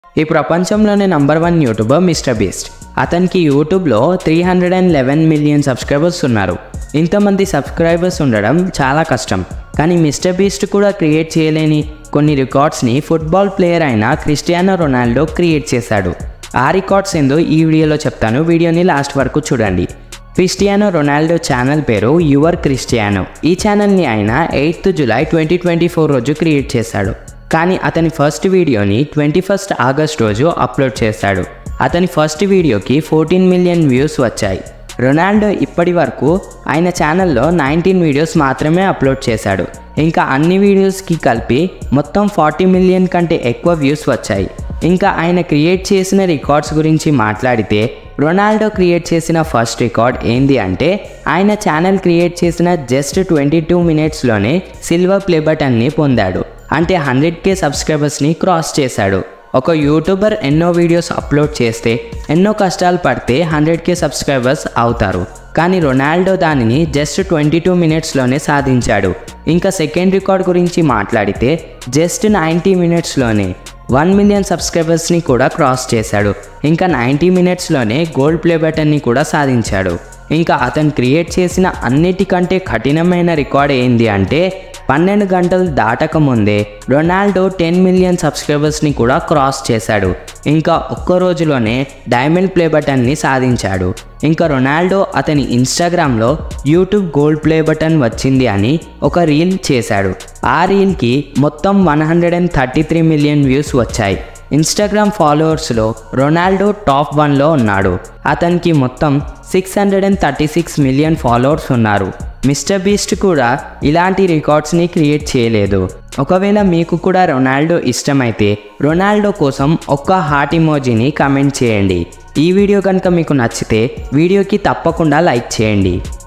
ఈ ప్రపంచంలోనే number one YouTuber Mister Beast అతనికి యూట్యూబ్లో three hundred and eleven million subscribers ఉన్నారు ఇంతమంది సబ్స్క్రైబర్స్ ఉండడం చాలా కష్టం కానీ మిస్టర్ బీస్ట్ కూడా క్రియేట్ చేయలేని కొన్ని రికార్డ్స్ని ఫుట్బాల్ ప్లేయర్ అయిన క్రిస్టియానో రొనాల్డో క్రియేట్ చేశాడు ఆ రికార్డ్స్ ఏందో ఈ వీడియోలో చెప్తాను వీడియోని లాస్ట్ వరకు చూడండి క్రిస్టియానో రొనాల్డో ఛానల్ పేరు యువర్ క్రిస్టియానో ఈ ఛానల్ని ఆయన eighth July twenty twenty four రోజు క్రియేట్ చేశాడు కానీ అతని ఫస్ట్ వీడియోని ట్వంటీ ఫస్ట్ ఆగస్ట్ రోజు అప్లోడ్ చేశాడు అతని ఫస్ట్ వీడియోకి ఫోర్టీన్ మిలియన్ వ్యూస్ వచ్చాయి రొనాల్డో ఇప్పటి వరకు ఆయన ఛానల్లో నైన్టీన్ వీడియోస్ మాత్రమే అప్లోడ్ చేశాడు ఇంకా అన్ని వీడియోస్కి కలిపి మొత్తం ఫార్టీ మిలియన్ కంటే ఎక్కువ వ్యూస్ వచ్చాయి ఇంకా ఆయన క్రియేట్ చేసిన రికార్డ్స్ గురించి మాట్లాడితే రొనాల్డో క్రియేట్ చేసిన ఫస్ట్ రికార్డ్ ఏంది అంటే ఆయన ఛానల్ క్రియేట్ చేసిన జస్ట్ ట్వంటీ టూ మినిట్స్లోనే సిల్వర్ ప్లే బటన్ని పొందాడు అంటే హండ్రెడ్ కే సబ్స్క్రైబర్స్ని క్రాస్ చేశాడు ఒక యూట్యూబర్ ఎన్నో వీడియోస్ అప్లోడ్ చేస్తే ఎన్నో కష్టాలు పడితే హండ్రెడ్ కే సబ్స్క్రైబర్స్ అవుతారు కానీ రొనాల్డో దానిని జస్ట్ ట్వంటీ టూ మినిట్స్లోనే సాధించాడు ఇంకా సెకండ్ రికార్డ్ గురించి మాట్లాడితే జస్ట్ నైంటీ మినిట్స్లోనే వన్ మిలియన్ సబ్స్క్రైబర్స్ని కూడా క్రాస్ చేశాడు ఇంకా నైంటీ మినిట్స్లోనే గోల్డ్ ప్లే బటన్ని కూడా సాధించాడు ఇంకా అతను క్రియేట్ చేసిన అన్నిటికంటే కఠినమైన రికార్డ్ ఏంది అంటే పన్నెండు గంటలు దాటక ముందే రొనాల్డో టెన్ మిలియన్ సబ్స్క్రైబర్స్ని కూడా క్రాస్ చేశాడు ఇంకా ఒక్క రోజులోనే డైమండ్ ప్లే బటన్ని సాధించాడు ఇంకా రొనాల్డో అతని ఇన్స్టాగ్రామ్లో యూట్యూబ్ గోల్డ్ ప్లే బటన్ వచ్చింది అని ఒక రీల్ చేశాడు ఆ రీల్కి మొత్తం one hundred and thirty three million views వచ్చాయి ఇన్స్టాగ్రామ్ ఫాలోవర్స్లో రొనాల్డో టాప్ వన్లో ఉన్నాడు అతనికి మొత్తం six hundred and thirty six million followers ఉన్నారు మిస్టర్ బీస్ట్ కూడా ఇలాంటి రికార్డ్స్ని క్రియేట్ చేయలేదు ఒకవేళ మీకు కూడా రొనాల్డో ఇష్టమైతే రొనాల్డో కోసం ఒక్క హార్ట్ ఇమోజీని కమెంట్ చేయండి ఈ వీడియో కనుక మీకు నచ్చితే వీడియోకి తప్పకుండా లైక్ చేయండి